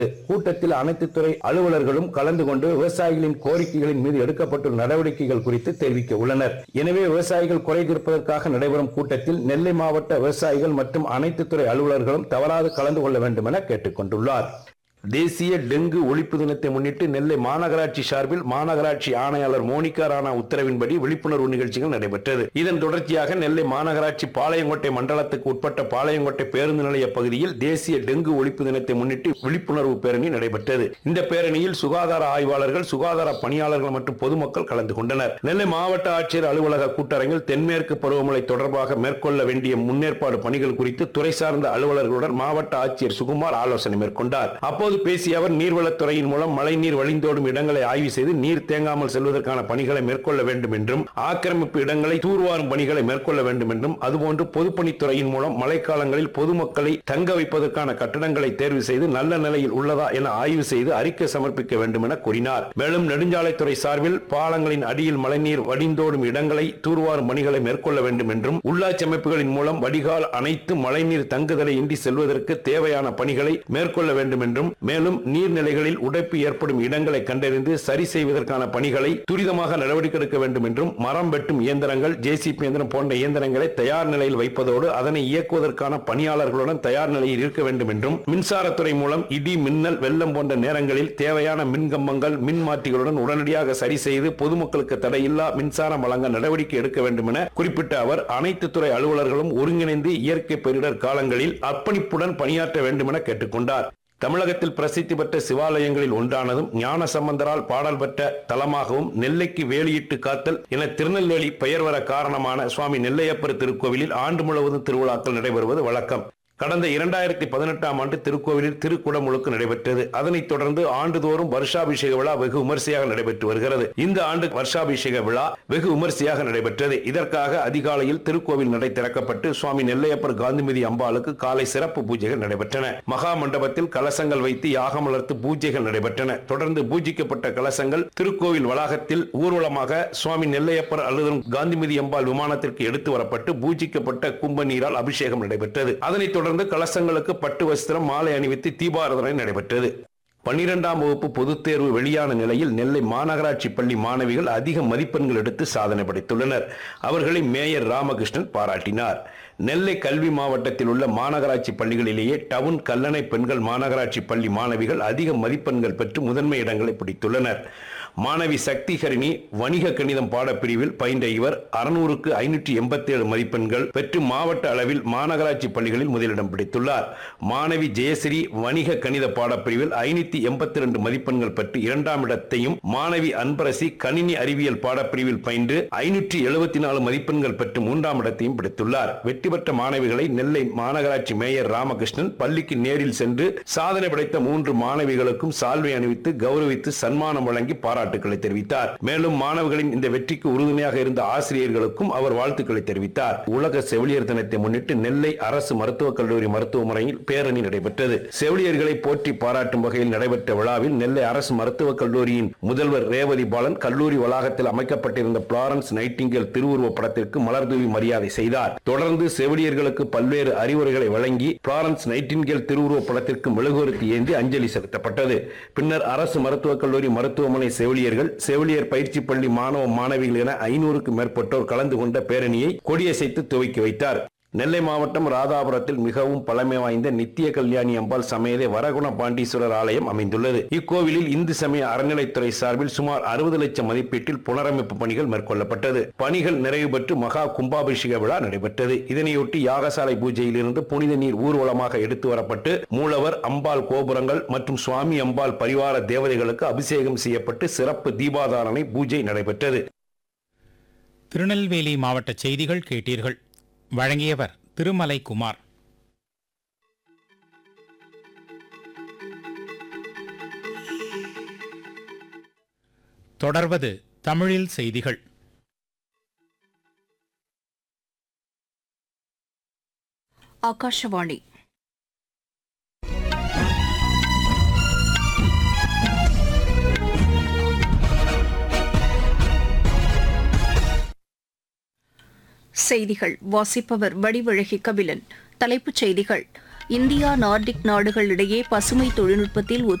கூட்டத்தில் அனைத்து துறை அலுவலர்களும் கலந்து கொண்டு விவசாயிகளின் கோரிக்கைகளின் மீது எடுக்கப்பட்டுள்ள நடவடிக்கைகள் குறித்து தெரிவிக்க உள்ளனர் எனவே விவசாயிகள் குறை தீர்ப்பதற்காக நடைபெறும் கூட்டத்தில் நெல்லை மாவட்ட விவசாயிகள் மற்றும் அனைத்து துறை அலுவலர்களும் தவறாது கலந்து கொள்ள வேண்டும் என கேட்டுக் கொண்டுள்ளார் தேசிய டெங்கு ஒழிப்பு தினத்தை முன்னிட்டு நெல்லை மாநகராட்சி சார்பில் மாநகராட்சி ஆணையாளர் மோனிகா ராணா உத்தரவின்படி விழிப்புணர்வு நிகழ்ச்சிகள் நடைபெற்றது இதன் தொடர்ச்சியாக நெல்லை மாநகராட்சி பாளையங்கோட்டை மண்டலத்துக்கு உட்பட்ட பாளையங்கோட்டை பேருந்து நிலைய பகுதியில் தேசிய டெங்கு ஒழிப்பு தினத்தை முன்னிட்டு விழிப்புணர்வு பேரணி நடைபெற்றது இந்த பேரணியில் சுகாதார ஆய்வாளர்கள் சுகாதார பணியாளர்கள் மற்றும் பொதுமக்கள் கலந்து கொண்டனர் நெல்லை மாவட்ட ஆட்சியர் அலுவலக கூட்டரங்கில் தென்மேற்கு பருவமழை தொடர்பாக மேற்கொள்ள வேண்டிய முன்னேற்பாடு பணிகள் குறித்து துறை சார்ந்த அலுவலர்களுடன் மாவட்ட ஆட்சியர் சுகுமார் ஆலோசனை மேற்கொண்டார் அப்போது பேசிய அவர் நீர்வளத்துறையின் மூலம் மழைநீர் வழிந்தோடும் இடங்களை ஆய்வு செய்து நீர் தேங்காமல் செல்வதற்கான பணிகளை மேற்கொள்ள வேண்டும் என்றும் ஆக்கிரமிப்பு இடங்களை தூர்வாரும் பணிகளை மேற்கொள்ள வேண்டும் என்றும் அதுபோன்று பொதுப்பணித்துறையின் மூலம் மழைக்காலங்களில் பொதுமக்களை தங்க வைப்பதற்கான கட்டடங்களை தேர்வு செய்து நல்ல நிலையில் உள்ளதா என ஆய்வு செய்து அறிக்கை சமர்ப்பிக்க வேண்டும் என கூறினார் மேலும் நெடுஞ்சாலைத்துறை சார்பில் பாலங்களின் அடியில் மழைநீர் வடிந்தோடும் இடங்களை தூர்வாரும் பணிகளை மேற்கொள்ள வேண்டும் என்றும் உள்ளாட்சி அமைப்புகளின் மூலம் வடிகால் அனைத்து மழைநீர் தங்குதலை இன்றி செல்வதற்கு தேவையான பணிகளை மேற்கொள்ள வேண்டும் என்றும் மேலும் நீர்நிலைகளில் உடைப்பு ஏற்படும் இடங்களை கண்டறிந்து சரி செய்வதற்கான பணிகளை துரிதமாக நடவடிக்கை எடுக்க வேண்டும் என்றும் மரம் வெட்டும் இயந்திரங்கள் ஜேசிபி இயந்திரம் போன்ற இயந்திரங்களை தயார் நிலையில் வைப்பதோடு அதனை இயக்குவதற்கான பணியாளர்களுடன் தயார் நிலையில் இருக்க வேண்டும் என்றும் மின்சாரத்துறை மூலம் இடி மின்னல் வெள்ளம் போன்ற நேரங்களில் தேவையான மின்கம்பங்கள் மின் மாற்றிகளுடன் உடனடியாக சரி செய்து பொதுமக்களுக்கு தடையில்லா மின்சாரம் வழங்க நடவடிக்கை எடுக்க வேண்டும் என குறிப்பிட்ட அவர் அனைத்து துறை அலுவலர்களும் ஒருங்கிணைந்து இயற்கை பேரிடர் காலங்களில் அர்ப்பணிப்புடன் பணியாற்ற வேண்டும் என கேட்டுக்கொண்டார் தமிழகத்தில் பிரசித்தி பெற்ற சிவாலயங்களில் ஒன்றானதும் ஞான சம்பந்தரால் பாடல் பெற்ற தலமாகவும் நெல்லைக்கு வேலியிட்டு காத்தல் என திருநெல்வேலி பெயர் வர காரணமான சுவாமி நெல்லையப்பர் திருக்கோவிலில் ஆண்டு முழுவதும் திருவிழாக்கள் நடைபெறுவது வழக்கம் கடந்த இரண்டாயிரத்தி பதினெட்டாம் ஆண்டு திருக்கோவிலில் திருக்குடமுழுக்கு நடைபெற்றது அதனைத் தொடர்ந்து ஆண்டுதோறும் வருஷாபிஷேக விழா வெகு விமர்சையாக நடைபெற்று வருகிறது இந்த ஆண்டு வருஷாபிஷேக விழா வெகு விமர்சையாக நடைபெற்றது இதற்காக அதிகாலையில் திருக்கோவில் நடை திறக்கப்பட்டு சுவாமி நெல்லையப்பர் காந்திமதி அம்பாளுக்கு காலை சிறப்பு பூஜைகள் நடைபெற்றன மகா மண்டபத்தில் கலசங்கள் வைத்து யாகம் வளர்த்து பூஜைகள் நடைபெற்றன தொடர்ந்து பூஜிக்கப்பட்ட கலசங்கள் திருக்கோவில் வளாகத்தில் ஊர்வலமாக சுவாமி நெல்லையப்பர் அல்லது காந்திமதி அம்பாள் விமானத்திற்கு எடுத்து வரப்பட்டு பூஜிக்கப்பட்ட கும்ப நீரால் அபிஷேகம் நடைபெற்றது அதனைத் தொடர்ந்து கலசங்களுக்கு பட்டு வஸ்திரம் மாலை அணிவித்து தீபாராதனை நடைபெற்றது பன்னிரெண்டாம் வகுப்பு பொதுத் தேர்வு வெளியான நிலையில் நெல்லை மாநகராட்சி பள்ளி மாணவிகள் அதிக மதிப்பெண்கள் எடுத்து சாதனை படைத்துள்ளனர் அவர்களை மேயர் ராமகிருஷ்ணன் பாராட்டினார் நெல்லை கல்வி மாவட்டத்தில் உள்ள மாநகராட்சி பள்ளிகளிலேயே டவுன் கல்லணை பெண்கள் மாநகராட்சி பள்ளி மாணவிகள் அதிக மதிப்பெண்கள் பெற்று முதன்மை இடங்களை பிடித்துள்ளனர் மாணவி சக்தி ஹரிணி வணிக கணிதம் பாடப்பிரிவில் பயின்ற இவர் அறுநூறுக்கு ஐநூற்றி எண்பத்தி ஏழு மதிப்பெண்கள் பெற்று மாவட்ட அளவில் மாநகராட்சி பள்ளிகளில் முதலிடம் பிடித்துள்ளார் மாணவி ஜெயஸ்ரீ வணிக கணித பாடப்பிரிவில் ஐநூத்தி எண்பத்தி ரெண்டு மதிப்பெண்கள் பெற்று இரண்டாம் இடத்தையும் மாணவி அன்பரசி கணினி அறிவியல் பாடப்பிரிவில் பயின்று ஐநூற்றி எழுபத்தி நாலு மதிப்பெண்கள் பெற்று மூன்றாம் இடத்தையும் பிடித்துள்ளார் வெற்றி பெற்ற மாணவிகளை நெல்லை மாநகராட்சி மேயர் ராமகிருஷ்ணன் பள்ளிக்கு நேரில் சென்று சாதனை படைத்த மூன்று மாணவிகளுக்கும் சால்வை அணிவித்து கௌரவித்து சன்மானம் வழங்கி பாராட்டுக்களை தெரிவித்தார் மேலும் மாணவர்களின் இந்த வெற்றிக்கு உறுதுணையாக இருந்த ஆசிரியர்களுக்கும் அவர் வாழ்த்துக்களை தெரிவித்தார் உலக செவிலியர் தினத்தை முன்னிட்டு நெல்லை அரசு மருத்துவக் கல்லூரி மருத்துவமனையில் பேரணி நடைபெற்றது செவிலியர்களை போற்றி பாராட்டும் வகையில் நடைபெற்ற விழாவில் நெல்லை அரசு மருத்துவக் கல்லூரியின் முதல்வர் ரேவதி பாலன் கல்லூரி வளாகத்தில் அமைக்கப்பட்டிருந்த பிளாரன்ஸ் நைட்டிங்கேல் திருவுருவ படத்திற்கு மலர்தூவி மரியாதை செய்தார் தொடர்ந்து செவிலியர்களுக்கு பல்வேறு அறிவுரைகளை வழங்கி பிளாரன்ஸ் நைட்டிங்கேல் திருவுருவ படத்திற்கு மெழுகுவர்த்தி ஏந்தி அஞ்சலி செலுத்தப்பட்டது பின்னர் அரசு மருத்துவக் கல்லூரி மருத்துவமனை செவிலியர்கள் செவிலியர் பயிற்சி பள்ளி மாணவ மாணவிகள் என ஐநூறுக்கும் மேற்பட்டோர் கலந்து கொண்ட பேரணியை கொடியசைத்து துவக்கி வைத்தார் நெல்லை மாவட்டம் ராதாபுரத்தில் மிகவும் பழமை வாய்ந்த நித்திய கல்யாணி அம்பாள் சமேத வரகுண பாண்டீஸ்வரர் ஆலயம் அமைந்துள்ளது இக்கோவிலில் இந்து சமய அறநிலைத்துறை சார்பில் சுமார் அறுபது லட்சம் மதிப்பீட்டில் புனரமைப்பு பணிகள் மேற்கொள்ளப்பட்டது பணிகள் நிறைவு பெற்று மகா கும்பாபிஷேக விழா நடைபெற்றது இதனையொட்டி யாகசாலை பூஜையிலிருந்து புனித நீர் ஊர்வலமாக எடுத்து வரப்பட்டு மூலவர் அம்பாள் கோபுரங்கள் மற்றும் சுவாமி அம்பாள் பரிவார தேவதைகளுக்கு அபிஷேகம் செய்யப்பட்டு சிறப்பு தீபாதாரணை பூஜை நடைபெற்றது திருநெல்வேலி மாவட்ட செய்திகள் கேட்டீர்கள் வழங்கியவர் திருமலை குமார் தொடர்வது தமிழில் செய்திகள் ಆಕಾಶವಾಣಿ செய்திகள் வாசிப்பவர் வடிவழகி கபிலன் தலைப்புச் செய்திகள் இந்தியா நார்டிக் நாடுகளிடையே பசுமை தொழில்நுட்பத்தில்